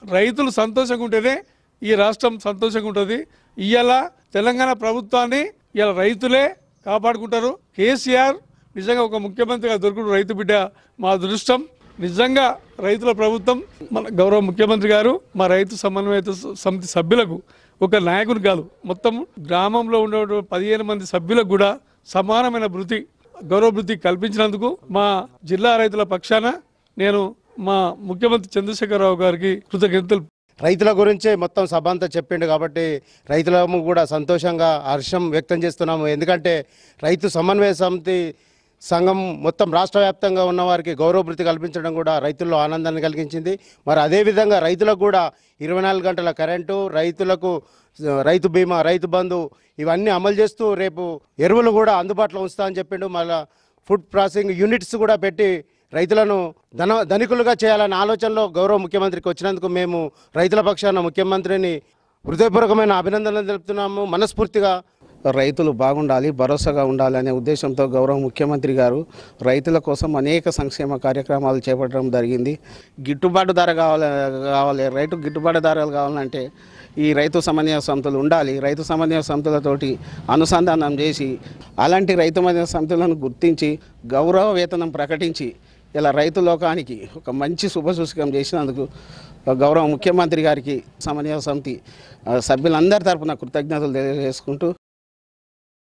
రైతులు సంతోషంగా ఉంటేనే ఈ రాష్ట్రం సంతోషంగా ఉంటుంది ఇవాళ తెలంగాణ ప్రభుత్వాన్ని ఇవాళ రైతులే కాపాడుకుంటారు కేసీఆర్ నిజంగా ఒక ముఖ్యమంత్రిగా దొరుకుడు రైతు బిడ్డ మా అదృష్టం నిజంగా రైతుల ప్రభుత్వం మన గౌరవ ముఖ్యమంత్రి గారు మా రైతు సమన్వయ సమితి సభ్యులకు ఒక నాయకుని కాదు మొత్తం గ్రామంలో ఉండే పదిహేను మంది సభ్యులకు కూడా సమానమైన వృత్తి గౌరవ వృత్తి కల్పించినందుకు మా జిల్లా రైతుల పక్షాన నేను మా ముఖ్యమంత్రి చంద్రశేఖరరావు గారికి కృతజ్ఞతలు రైతుల గురించే మొత్తం సభ అంతా చెప్పిండు కాబట్టి రైతులము కూడా సంతోషంగా హర్షం వ్యక్తం చేస్తున్నాము ఎందుకంటే రైతు సమన్వయ సమితి సంఘం మొత్తం రాష్ట్ర వ్యాప్తంగా ఉన్న వారికి గౌరవభృతి కల్పించడం కూడా రైతుల్లో ఆనందాన్ని కలిగించింది మరి అదేవిధంగా రైతులకు కూడా ఇరవై నాలుగు గంటల కరెంటు రైతులకు ఆ, రైతు బీమా రైతు బంధు ఇవన్నీ అమలు చేస్తూ రేపు ఎరువులు కూడా అందుబాటులో ఉంచుతా అని చెప్పిండు మళ్ళా ఫుడ్ ప్రాసెసింగ్ యూనిట్స్ కూడా పెట్టి రైతులను ధన ధనికులుగా చేయాలనే ఆలోచనలో గౌరవ ముఖ్యమంత్రికి వచ్చినందుకు మేము రైతుల పక్షాన ముఖ్యమంత్రిని హృదయపూర్వకమైన అభినందనలు తెలుపుతున్నాము మనస్ఫూర్తిగా రైతులు బాగుండాలి భరోసాగా ఉండాలి అనే ఉద్దేశంతో గౌరవ ముఖ్యమంత్రి గారు రైతుల కోసం అనేక సంక్షేమ కార్యక్రమాలు చేపట్టడం జరిగింది గిట్టుబాటు ధర కావాలి కావాలి రైతు గిట్టుబాటు ధరలు కావాలంటే ఈ రైతు సమన్వయ సంస్థలు ఉండాలి రైతు సమన్వయ సంస్థలతోటి అనుసంధానం చేసి అలాంటి రైతు సమన్వయ సంస్థలను గుర్తించి గౌరవ వేతనం ప్రకటించి ఇలా రైతు లోకానికి ఒక మంచి శుభసూచకం చేసినందుకు గౌరవ ముఖ్యమంత్రి గారికి సమన్వయ సమితి ఆ, సభ్యులందరి తరపున కృతజ్ఞతలు తెలియజేసుకుంటూ